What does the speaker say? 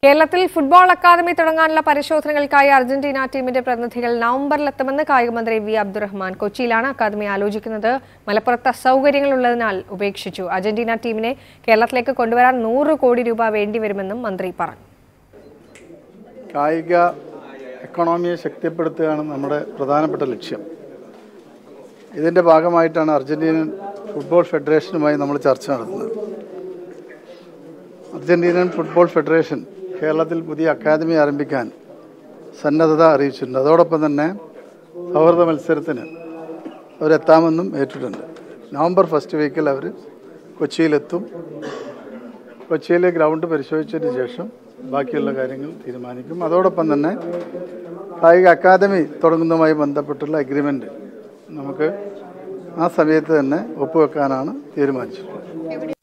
കേരളത്തിൽ football academy തുടങ്ങാനുള്ള പരിശോധനകൾക്കായി Argentina ടീമിന്റെ പ്രതിനിധികൾ നവംബറിലെത്തുമെന്ന് കായികമന്ത്രി വി അബ്ദുറഹ്മാൻ കൊച്ചിയിലാണ് അക്കാദമി ആലോചിക്കുന്നത് മലപ്പുറത്ത് അസൗകര്യങ്ങൾ ഉള്ളതിനാൽ ഉപേക്ഷിച്ചു അർജന്റീന ടീമിനെ കേരളത്തിലേക്ക് കൊണ്ടുവരാൻ നൂറ് കോടി രൂപ വേണ്ടിവരുമെന്നും മന്ത്രി പറഞ്ഞു കായിക എക്കണോമിയെ ശക്തിപ്പെടുത്തുകയാണ് നമ്മുടെ പ്രധാനപ്പെട്ട ലക്ഷ്യം ഇതിൻ്റെ ഭാഗമായിട്ടാണ് അർജന്റീനൻ ഫുട്ബോൾ ഫെഡറേഷനുമായി നമ്മൾ ചർച്ച നടത്തുന്നത് അർജന്റീനൻ ഫുട്ബോൾ ഫെഡറേഷൻ കേരളത്തിൽ പുതിയ അക്കാദമി ആരംഭിക്കാൻ സന്നദ്ധത അറിയിച്ചിട്ടുണ്ട് അതോടൊപ്പം തന്നെ സൗഹൃദ മത്സരത്തിന് അവരെത്താമെന്നും ഏറ്റിട്ടുണ്ട് നവംബർ ഫസ്റ്റ് വീക്കിൽ അവർ കൊച്ചിയിലെത്തും കൊച്ചിയിലെ ഗ്രൗണ്ട് പരിശോധിച്ചതിന് ശേഷം ബാക്കിയുള്ള കാര്യങ്ങൾ തീരുമാനിക്കും അതോടൊപ്പം തന്നെ കായിക അക്കാദമി തുടങ്ങുന്നതുമായി ബന്ധപ്പെട്ടുള്ള അഗ്രിമെൻ്റ് നമുക്ക് ആ സമയത്ത് തന്നെ ഒപ്പുവെക്കാനാണ് തീരുമാനിച്ചിട്ടുള്ളത്